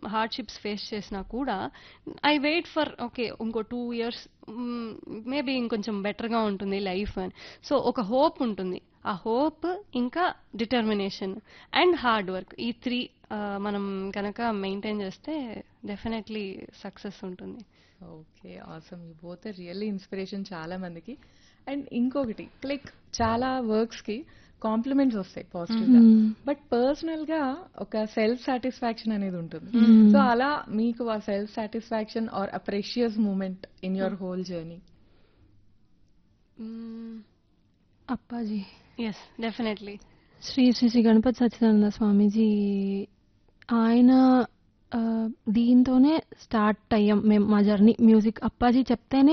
Hardships face చేసినా కూడా I wait for okay ఇంకో టూ ఇయర్స్ మేబీ ఇంకొంచెం బెటర్గా ఉంటుంది లైఫ్ అని సో ఒక హోప్ ఉంటుంది ఆ హోప్ ఇంకా డిటర్మినేషన్ అండ్ హార్డ్ వర్క్ ఈ త్రీ మనం కనుక మెయింటైన్ చేస్తే డెఫినెట్లీ సక్సెస్ ఉంటుంది okay awesome you both really inspiration చాలా మందికి అండ్ ఇంకొకటి లైక్ చాలా వర్క్స్ కి కాంప్లిమెంట్స్ వస్తాయి పాజిటివ్ గా బట్ పర్సనల్ గా ఒక సెల్ఫ్ సాటిస్ఫాక్షన్ అనేది ఉంటుంది సో అలా మీకు ఆ self satisfaction or a precious moment in your whole journey Appaji yes definitely Shri Shri Shri Ganapathi Sachchidananda Swamiji ఆయన ఆ, దీంతోనే స్టార్ట్ అయ్యాం మేము మా జర్నీ మ్యూజిక్ అప్పాజీ చెప్తేనే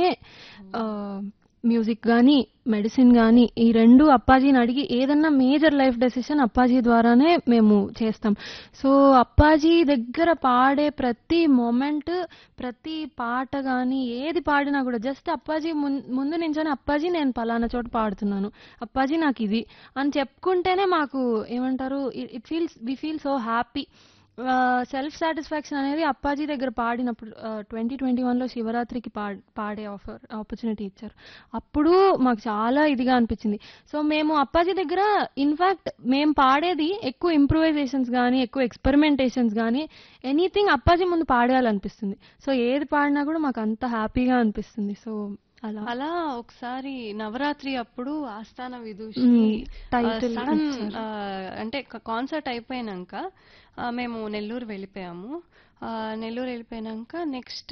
మ్యూజిక్ కానీ మెడిసిన్ కానీ ఈ రెండు అప్పాజీని అడిగి ఏదన్నా మేజర్ లైఫ్ డెసిషన్ అప్పాజీ ద్వారానే మేము చేస్తాం సో అప్పాజీ దగ్గర పాడే ప్రతి మూమెంట్ ప్రతి పాట కానీ ఏది పాడినా కూడా జస్ట్ అప్పాజీ ముం- ముందు నించొని అప్పాజీ నేను పలానా చోట పాడుతున్నాను అప్పాజీ నాకు ఇది అని చెప్పుకుంటేనే మాకు ఏమంటారు it feels we feel so happy self satisfaction అనేది అప్పాజీ దగ్గర పాడినప్పుడు ట్వంటీ ట్వంటీ వన్లో శివరాత్రికి పా పాడే ఆఫర్ ఆపర్చునిటీ ఇచ్చారు అప్పుడు మాకు చాలా ఇదిగా అనిపించింది సో మేము అప్పాజీ దగ్గర ఇన్ఫాక్ట్ మేము పాడేది ఎక్కువ ఇంప్రూవైజేషన్స్ కానీ ఎక్కువ ఎక్స్పెరిమెంటేషన్స్ కానీ ఎనీథింగ్ అప్పాజీ ముందు పాడేయాలనిపిస్తుంది సో ఏది పాడినా కూడా మాకు అంత హ్యాపీగా అనిపిస్తుంది సో అలా అలా ఒకసారి నవరాత్రి అప్పుడు ఆస్థాన విదూషి మ్మ్. Title సడన్ ఇచ్చారు. అంటే కాన్సర్ట్ అయిపోయినాక ఆ, మేము నెల్లూరు వెళ్ళిపోయాము ఆ, నెల్లూరు వెళ్ళిపోయినాక నెక్స్ట్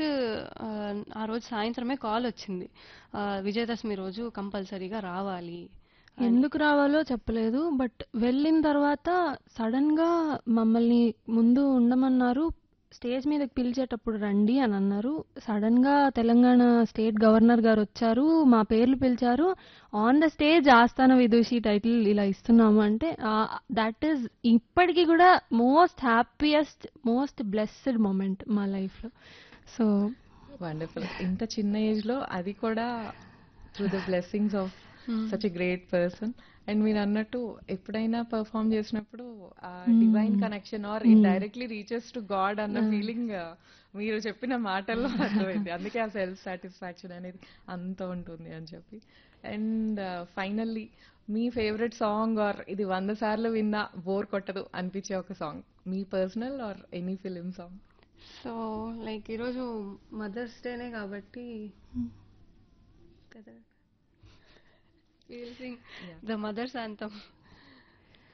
ఆ రోజు సాయంత్రమే కాల్ వచ్చింది ఆ, విజయదశమి రోజు కంపల్సరీగా రావాలి ఎందుకు రావాలో చెప్పలేదు బట్ వెళ్ళిన తర్వాత సడన్ గా మమ్మల్ని ముందు ఉండమన్నారు స్టేజ్ మీదకి పిలిచేటప్పుడు రండి అని అన్నారు సడన్ గా తెలంగాణ స్టేట్ గవర్నర్ గారు వచ్చారు మా పేర్లు పిలిచారు ఆన్ ద స్టేజ్ ఆస్థాన విదూషి టైటిల్ ఇలా ఇస్తున్నాము అంటే దట్ ఈస్ ఇప్పటికీ కూడా most happiest most blessed moment మా లైఫ్ లో సో వండర్ఫుల్ ఇంత చిన్న ఏజ్ లో అది కూడా through the blessings of such a great person and మీరు అన్నట్టు ఎప్పుడైనా పర్ఫామ్ చేసినప్పుడు ఆ divine connection or it directly reaches to god అన్న ఫీలింగ్ మీరు చెప్పిన మాటల్లో అర్థమైంది అందుకే ఆ సెల్ఫ్ సాటిస్ఫాక్షన్ అనేది అంత ఉంటుంది అని చెప్పి అండ్ ఫైనల్లీ మీ ఫేవరెట్ సాంగ్ ఆర్ ఇది వంద సార్లు విన్నా బోర్ కొట్టదు అనిపించే ఒక సాంగ్ మీ personal or any film song so like ఈరోజు మదర్స్ డేనే కాబట్టి ద మదర్స్ అంతం